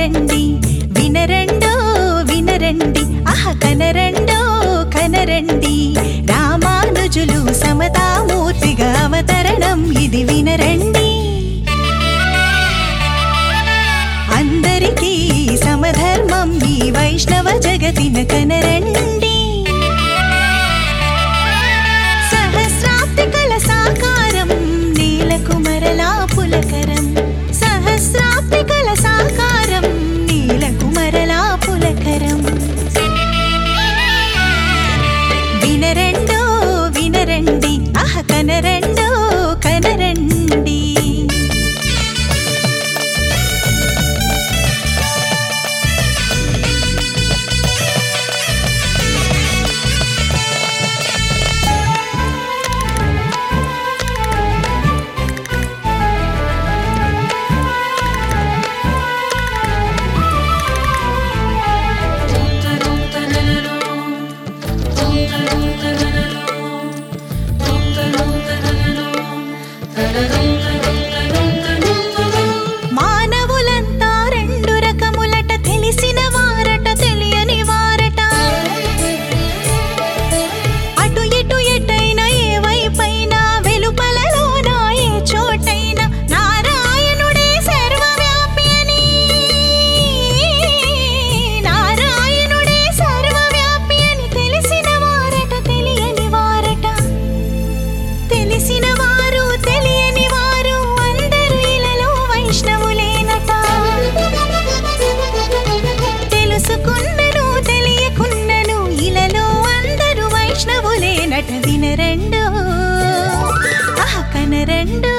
వినరండి వినరండో వినరండి అహ కనరండో కనరండి రామానుజులు సమతామూర్తిగా అవతరణం ఇది వినరండి అందరికీ సమధర్మం ఈ వైష్ణవ జగతిన కనరండి సహస్రాబ్ది కల సాకారం నీలకు మరలా పులకరం సహస్రాబ్ది కల సాకారం నీలకు మరలా పులకరం వినరండో వినరండి అహ కనరండో కనరండి మానవులంతా రెండు రకములట తెలిసిన వారట తెలియని వారట అటు ఇటు ఎటైనా ఏ వైపైనా వెలుపలలోన ఏ చోటైనా నారాయణుడే సర్వవ్యాపి అని నారాయణుడే సర్వవ్యాపి అని తెలిసిన వారట తెలియని వారట తెలిసిన వారు తెలియని వారు అందరూ ఇలలో వైష్ణవులేనట తెలుసుకున్నను తెలియకున్నను ఇలలో అందరూ వైష్ణవులేనట వినరండో ఆహ కనరండో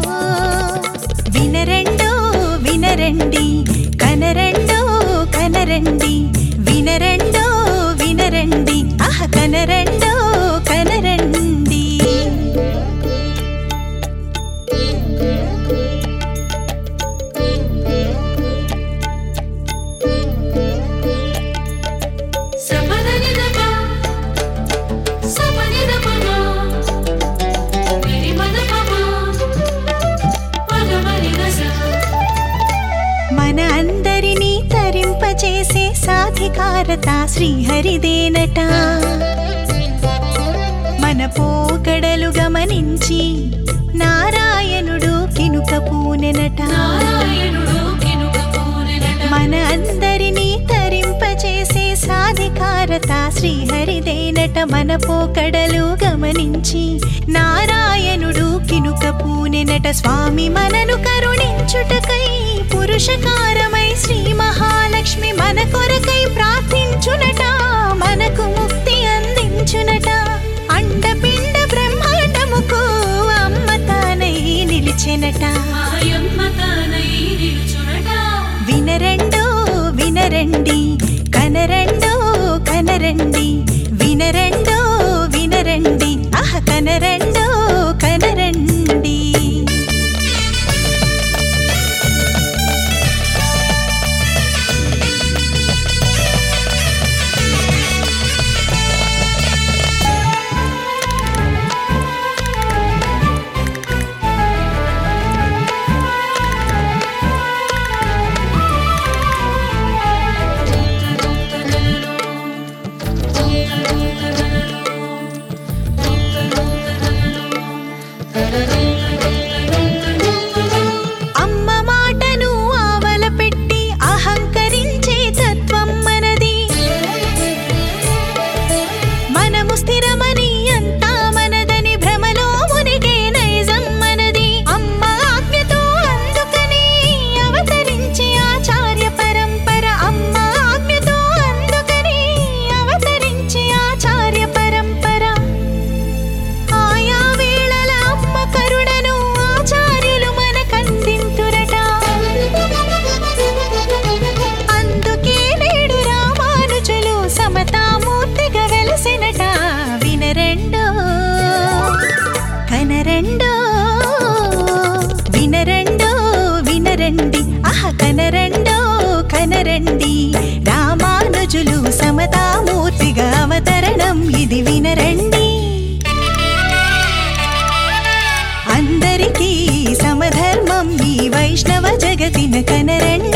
వినరండో వినరండి కనరండో కనరండి వినరండో వినరండి ఆహ కనరండో కనరండి సపదనిదపా సపనిదపమా నిరిమదపమా పదమనిదస మన అందరినీ తరింపచేసే సాధికారత శ్రీహరిదేనట మన పోకడలు గమనించి నారాయణుడు కినుక పూనెనట నారాయణుడు కినుక పూనెనట మన అందరినీ తరింపచేసే సాధికారత శ్రీహరిదేనట మన పోకడలు గమనించి నారాయణుడు కినుక పూనెనట స్వామి మనను కరుణించుటకై పురుషకారమై శ్రీ మహాలక్ష్మి మన కొరకై ప్రార్థించునట మనకు ముక్తి అందించునట అండపిండ బ్రహ్మాండముకు అమ్మ తానై నిలిచెనట మాయమ్మ తానై నిలుచునట వినరండో వినరండి కనరండో కనరండి వినరండో వినరండి అహ కనరండో కనరండి అమ్మ మాటను ఆవల పెట్టి అహంకరించే తత్వం మనది మనము స్థిరమని అంతా మనదని భ్రమలో మునిగే నైజం మనది అమ్మ ఆజ్ఞతో అందుకని అవతరించే ఆచార్య పరంపర అమ్మ ఆజ్ఞతో అందుకని అవతరించే ఆచార్య పరంపర ఆయా వేళల అమ్మ కరుణను ఆచార్యులు మనకందింతురట అందుకే నేడు రామానుజులు సమతామూర్తిగా వెలసినట వినరండో కనరండో వినరండో వినరండి అహ కనరండో కనరండి రామానుజులు సమతామూర్తిగా అవతరణం ఇది వినరండి అందరికీ సమధర్మం ఈ వైష్ణవ జగతిన కనరండి